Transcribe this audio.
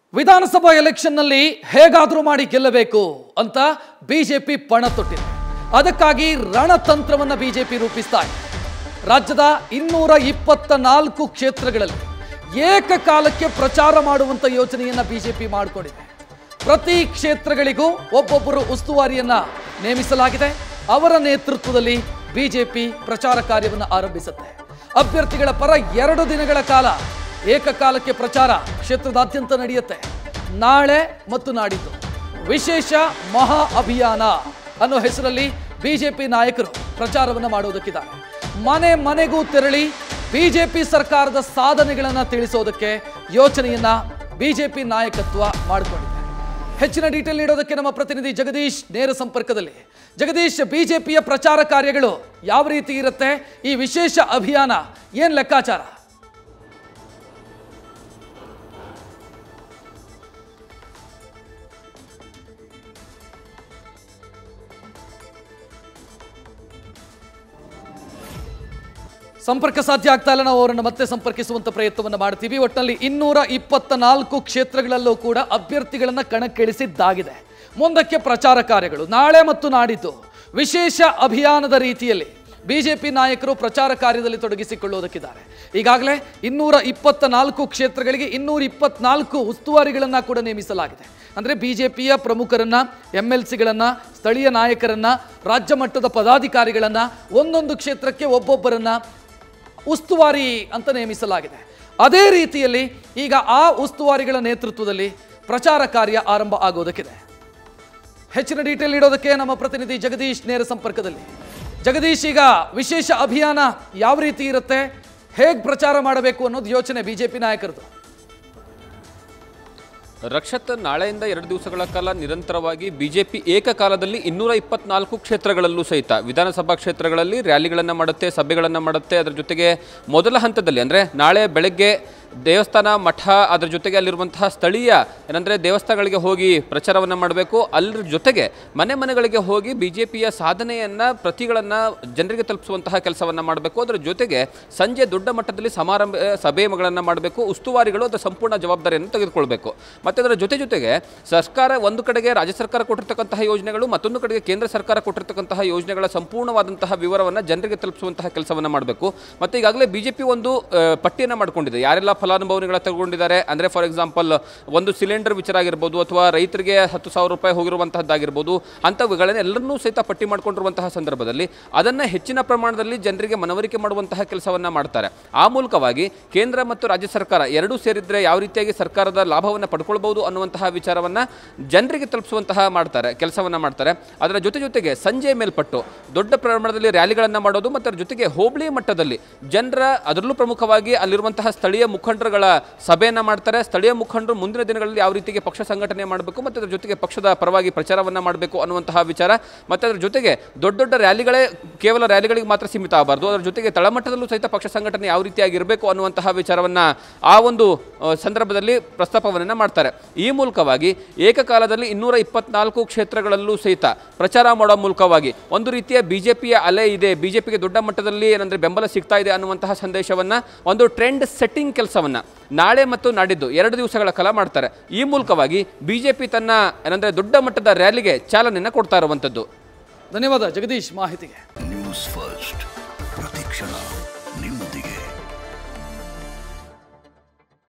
ವಿಧಾನಸಭಾ ಎಲೆಕ್ಷನ್ನಲ್ಲಿ ಹೇಗಾದರೂ ಮಾಡಿ ಗೆಲ್ಲಬೇಕು ಅಂತ ಬಿಜೆಪಿ ಪಣ ತೊಟ್ಟಿದೆ ಅದಕ್ಕಾಗಿ ರಣತಂತ್ರವನ್ನ ಬಿಜೆಪಿ ರೂಪಿಸ್ತಾ ಇದೆ ರಾಜ್ಯದ ಇನ್ನೂರ ಇಪ್ಪತ್ತ ನಾಲ್ಕು ಕ್ಷೇತ್ರಗಳಲ್ಲಿ ಏಕಕಾಲಕ್ಕೆ ಪ್ರಚಾರ ಮಾಡುವಂತ ಯೋಜನೆಯನ್ನ ಬಿಜೆಪಿ ಮಾಡಿಕೊಂಡಿದೆ ಪ್ರತಿ ಕ್ಷೇತ್ರಗಳಿಗೂ ಒಬ್ಬೊಬ್ಬರು ಉಸ್ತುವಾರಿಯನ್ನ ನೇಮಿಸಲಾಗಿದೆ ಅವರ ನೇತೃತ್ವದಲ್ಲಿ ಬಿಜೆಪಿ ಪ್ರಚಾರ ಕಾರ್ಯವನ್ನು ಆರಂಭಿಸುತ್ತೆ ಅಭ್ಯರ್ಥಿಗಳ ಪರ ಎರಡು ದಿನಗಳ ಕಾಲ ಏಕಕಾಲಕ್ಕೆ ಪ್ರಚಾರ ಕ್ಷೇತ್ರದಾದ್ಯಂತ ನಡೆಯುತ್ತೆ ನಾಳೆ ಮತ್ತು ನಾಡಿದ್ದು ವಿಶೇಷ ಮಹಾ ಅಭಿಯಾನ ಅನ್ನೋ ಹೆಸರಲ್ಲಿ ಬಿಜೆಪಿ ನಾಯಕರು ಪ್ರಚಾರವನ್ನು ಮಾಡೋದಕ್ಕಿದ್ದಾರೆ ಮನೆ ಮನೆಗೂ ತೆರಳಿ ಬಿಜೆಪಿ ಸರ್ಕಾರದ ಸಾಧನೆಗಳನ್ನ ತಿಳಿಸೋದಕ್ಕೆ ಯೋಚನೆಯನ್ನ ಬಿಜೆಪಿ ನಾಯಕತ್ವ ಮಾಡಿಕೊಂಡಿದೆ ಹೆಚ್ಚಿನ ಡೀಟೇಲ್ ನೀಡೋದಕ್ಕೆ ನಮ್ಮ ಪ್ರತಿನಿಧಿ ಜಗದೀಶ್ ನೇರ ಸಂಪರ್ಕದಲ್ಲಿ ಜಗದೀಶ್ ಬಿಜೆಪಿಯ ಪ್ರಚಾರ ಕಾರ್ಯಗಳು ಯಾವ ರೀತಿ ಇರುತ್ತೆ ಈ ವಿಶೇಷ ಅಭಿಯಾನ ಏನ್ ಲೆಕ್ಕಾಚಾರ ಸಂಪರ್ಕ ಸಾಧ್ಯ ಆಗ್ತಾ ಇಲ್ಲ ನಾವು ಅವರನ್ನು ಮತ್ತೆ ಸಂಪರ್ಕಿಸುವಂತ ಪ್ರಯತ್ನವನ್ನು ಮಾಡ್ತೀವಿ ಒಟ್ಟಿನಲ್ಲಿ ಇನ್ನೂರ ಇಪ್ಪತ್ತ ನಾಲ್ಕು ಕ್ಷೇತ್ರಗಳಲ್ಲೂ ಕೂಡ ಅಭ್ಯರ್ಥಿಗಳನ್ನ ಕಣಕ್ಕಿಳಿಸಿದ್ದಾಗಿದೆ ಮುಂದಕ್ಕೆ ಪ್ರಚಾರ ಕಾರ್ಯಗಳು ನಾಳೆ ಮತ್ತು ನಾಡಿದ್ದು ವಿಶೇಷ ಅಭಿಯಾನದ ರೀತಿಯಲ್ಲಿ ಬಿಜೆಪಿ ನಾಯಕರು ಪ್ರಚಾರ ಕಾರ್ಯದಲ್ಲಿ ತೊಡಗಿಸಿಕೊಳ್ಳುವುದಕ್ಕಿದ್ದಾರೆ ಈಗಾಗಲೇ ಇನ್ನೂರ ಇಪ್ಪತ್ತ ನಾಲ್ಕು ಕ್ಷೇತ್ರಗಳಿಗೆ ಇನ್ನೂರ ಇಪ್ಪತ್ನಾಲ್ಕು ಉಸ್ತುವಾರಿಗಳನ್ನ ಕೂಡ ನೇಮಿಸಲಾಗಿದೆ ಅಂದ್ರೆ ಬಿಜೆಪಿಯ ಪ್ರಮುಖರನ್ನ ಎಂ ಎಲ್ ಸಿಗಳನ್ನ ಸ್ಥಳೀಯ ನಾಯಕರನ್ನ ರಾಜ್ಯ ಮಟ್ಟದ ಪದಾಧಿಕಾರಿಗಳನ್ನ ಒಂದೊಂದು ಕ್ಷೇತ್ರಕ್ಕೆ ಒಬ್ಬೊಬ್ಬರನ್ನ ಉಸ್ತುವಾರಿ ಅಂತ ನೇಮಿಸಲಾಗಿದೆ ಅದೇ ರೀತಿಯಲ್ಲಿ ಈಗ ಆ ಉಸ್ತುವಾರಿಗಳ ನೇತೃತ್ವದಲ್ಲಿ ಪ್ರಚಾರ ಕಾರ್ಯ ಆರಂಭ ಆಗೋದಕ್ಕಿದೆ ಹೆಚ್ಚಿನ ಡೀಟೇಲ್ ನೀಡೋದಕ್ಕೆ ನಮ್ಮ ಪ್ರತಿನಿಧಿ ಜಗದೀಶ್ ನೇರ ಸಂಪರ್ಕದಲ್ಲಿ ಜಗದೀಶ್ ಈಗ ವಿಶೇಷ ಅಭಿಯಾನ ಯಾವ ರೀತಿ ಇರುತ್ತೆ ಹೇಗೆ ಪ್ರಚಾರ ಮಾಡಬೇಕು ಅನ್ನೋದು ಯೋಚನೆ ಬಿಜೆಪಿ ನಾಯಕರದು ರಕ್ಷತ್ ನಾಳೆಯಿಂದ ಎರಡು ದಿವಸಗಳ ಕಾಲ ನಿರಂತರವಾಗಿ ಬಿಜೆಪಿ ಏಕಕಾಲದಲ್ಲಿ ಇನ್ನೂರ ಇಪ್ಪತ್ನಾಲ್ಕು ಕ್ಷೇತ್ರಗಳಲ್ಲೂ ಸಹಿತ ವಿಧಾನಸಭಾ ಕ್ಷೇತ್ರಗಳಲ್ಲಿ ರ್ಯಾಲಿಗಳನ್ನು ಮಾಡುತ್ತೆ ಸಭೆಗಳನ್ನು ಮಾಡುತ್ತೆ ಅದರ ಜೊತೆಗೆ ಮೊದಲ ಹಂತದಲ್ಲಿ ಅಂದರೆ ನಾಳೆ ಬೆಳಗ್ಗೆ ದೇವಸ್ಥಾನ ಮಠ ಅದರ ಜೊತೆಗೆ ಅಲ್ಲಿರುವಂತಹ ಸ್ಥಳೀಯ ಏನಂದರೆ ದೇವಸ್ಥಾನಗಳಿಗೆ ಹೋಗಿ ಪ್ರಚಾರವನ್ನು ಮಾಡಬೇಕು ಅಲ್ಲರ ಜೊತೆಗೆ ಮನೆ ಮನೆಗಳಿಗೆ ಹೋಗಿ ಬಿ ಜೆ ಪಿಯ ಸಾಧನೆಯನ್ನು ಪ್ರತಿಗಳನ್ನು ಜನರಿಗೆ ತಲುಪಿಸುವಂತಹ ಕೆಲಸವನ್ನು ಮಾಡಬೇಕು ಅದರ ಜೊತೆಗೆ ಸಂಜೆ ದೊಡ್ಡ ಮಟ್ಟದಲ್ಲಿ ಸಮಾರಂಭ ಸಭೆಗಳನ್ನು ಮಾಡಬೇಕು ಉಸ್ತುವಾರಿಗಳು ಅದರ ಸಂಪೂರ್ಣ ಜವಾಬ್ದಾರಿಯನ್ನು ತೆಗೆದುಕೊಳ್ಬೇಕು ಮತ್ತು ಅದರ ಜೊತೆ ಜೊತೆಗೆ ಸರ್ಕಾರ ಒಂದು ಕಡೆಗೆ ರಾಜ್ಯ ಸರ್ಕಾರ ಕೊಟ್ಟಿರ್ತಕ್ಕಂತಹ ಯೋಜನೆಗಳು ಮತ್ತೊಂದು ಕಡೆಗೆ ಕೇಂದ್ರ ಸರ್ಕಾರ ಕೊಟ್ಟಿರ್ತಕ್ಕಂತಹ ಯೋಜನೆಗಳ ಸಂಪೂರ್ಣವಾದಂತಹ ವಿವರವನ್ನು ಜನರಿಗೆ ತಲುಪಿಸುವಂತಹ ಕೆಲಸವನ್ನು ಮಾಡಬೇಕು ಮತ್ತು ಈಗಾಗಲೇ ಬಿಜೆಪಿ ಒಂದು ಆ, ಪಟ್ಟಿಯನ್ನು ಮಾಡಿಕೊಂಡಿದೆ ಯಾರೆಲ್ಲ ಫಲಾನುಭವಿಗಳ ತಗೊಂಡಿದ್ದಾರೆ ಅಂದರೆ ಫಾರ್ ಎಕ್ಸಾಂಪಲ್ ಒಂದು ಸಿಲಿಂಡರ್ ವಿಚಾರ ಆಗಿರ್ಬೋದು ಅಥವಾ ರೈತರಿಗೆ ಹತ್ತು ಸಾವಿರ ರೂಪಾಯಿ ಹೋಗಿರುವಂತಹದ್ದಾಗಿರ್ಬೋದು ಅಂಥವುಗಳನ್ನ ಎಲ್ಲರನ್ನೂ ಸಹಿತ ಪಟ್ಟಿ ಮಾಡಿಕೊಂಡಿರುವಂತಹ ಸಂದರ್ಭದಲ್ಲಿ ಅದನ್ನು ಹೆಚ್ಚಿನ ಪ್ರಮಾಣದಲ್ಲಿ ಜನರಿಗೆ ಮನವರಿಕೆ ಮಾಡುವಂತಹ ಕೆಲಸವನ್ನು ಮಾಡ್ತಾರೆ ಆ ಮೂಲಕವಾಗಿ ಕೇಂದ್ರ ಮತ್ತು ರಾಜ್ಯ ಸರ್ಕಾರ ಎರಡೂ ಸೇರಿದ್ರೆ ಯಾವ ರೀತಿಯಾಗಿ ಸರ್ಕಾರದ ಲಾಭವನ್ನು ಪಡ್ಕೊಳ್ಬಹುದು ಅನ್ನುವಂತಹ ವಿಚಾರವನ್ನು ಜನರಿಗೆ ತಲುಪಿಸುವಂತಹ ಮಾಡ್ತಾರೆ ಕೆಲಸವನ್ನು ಮಾಡ್ತಾರೆ ಅದರ ಜೊತೆ ಜೊತೆಗೆ ಸಂಜೆ ಮೇಲ್ಪಟ್ಟು ದೊಡ್ಡ ಪ್ರಮಾಣದಲ್ಲಿ ರ್ಯಾಲಿಗಳನ್ನು ಮಾಡೋದು ಮತ್ತು ಅದರ ಜೊತೆಗೆ ಹೋಬಳಿ ಮಟ್ಟದಲ್ಲಿ ಜನರ ಅದರಲ್ಲೂ ಪ್ರಮುಖವಾಗಿ ಅಲ್ಲಿರುವಂತಹ ಸ್ಥಳೀಯ ಮುಖಂಡರುಗಳ ಸಭೆಯನ್ನು ಮಾಡ್ತಾರೆ ಸ್ಥಳೀಯ ಮುಖಂಡರು ಮುಂದಿನ ದಿನಗಳಲ್ಲಿ ಯಾವ ರೀತಿಗೆ ಪಕ್ಷ ಸಂಘಟನೆ ಮಾಡಬೇಕು ಮತ್ತು ಅದರ ಜೊತೆಗೆ ಪಕ್ಷದ ಪರವಾಗಿ ಪ್ರಚಾರವನ್ನು ಮಾಡಬೇಕು ಅನ್ನುವಂತಹ ವಿಚಾರ ಮತ್ತು ಅದರ ಜೊತೆಗೆ ದೊಡ್ಡ ದೊಡ್ಡ ರ್ಯಾಲಿಗಳೇ ಕೇವಲ ರ್ಯಾಲಿಗಳಿಗೆ ಮಾತ್ರ ಸೀಮಿತ ಆಗಬಾರ್ದು ಅದರ ಜೊತೆಗೆ ತಳಮಟ್ಟದಲ್ಲೂ ಸಹಿತ ಪಕ್ಷ ಸಂಘಟನೆ ಯಾವ ರೀತಿಯಾಗಿ ಇರಬೇಕು ಅನ್ನುವಂತಹ ವಿಚಾರವನ್ನು ಆ ಒಂದು ಆ, ಸಂದರ್ಭದಲ್ಲಿ ಪ್ರಸ್ತಾಪವನ್ನು ಮಾಡ್ತಾರೆ ಈ ಮೂಲಕವಾಗಿ ಏಕಕಾಲದಲ್ಲಿ ಇನ್ನೂರ ಇಪ್ಪತ್ನಾಲ್ಕು ಕ್ಷೇತ್ರಗಳಲ್ಲೂ ಸಹಿತ ಪ್ರಚಾರ ಮಾಡೋ ಮೂಲಕವಾಗಿ ಒಂದು ರೀತಿಯ ಬಿಜೆಪಿಯ ಅಲೆ ಇದೆ ಬಿಜೆಪಿಗೆ ದೊಡ್ಡ ಮಟ್ಟದಲ್ಲಿ ಏನಂದ್ರೆ ಬೆಂಬಲ ಸಿಗ್ತಾ ಇದೆ ಅನ್ನುವಂತಹ ಸಂದೇಶವನ್ನ ಒಂದು ಟ್ರೆಂಡ್ ಸೆಟ್ಟಿಂಗ್ ಕೆಲಸವನ್ನ ನಾಳೆ ಮತ್ತು ನಾಡಿದ್ದು ಎರಡು ದಿವಸಗಳ ಕಾಲ ಮಾಡ್ತಾರೆ ಈ ಮೂಲಕವಾಗಿ ಬಿಜೆಪಿ ತನ್ನ ಏನಂದ್ರೆ ದೊಡ್ಡ ಮಟ್ಟದ ರ್ಯಾಲಿಗೆ ಚಾಲನೆಯನ್ನ ಕೊಡ್ತಾ ಇರುವಂಥದ್ದು ಧನ್ಯವಾದ ಜಗದೀಶ್ ಮಾಹಿತಿಗೆ ನ್ಯೂಸ್ ಫಸ್ಟ್ ಪ್ರತಿಕ್ಷಣ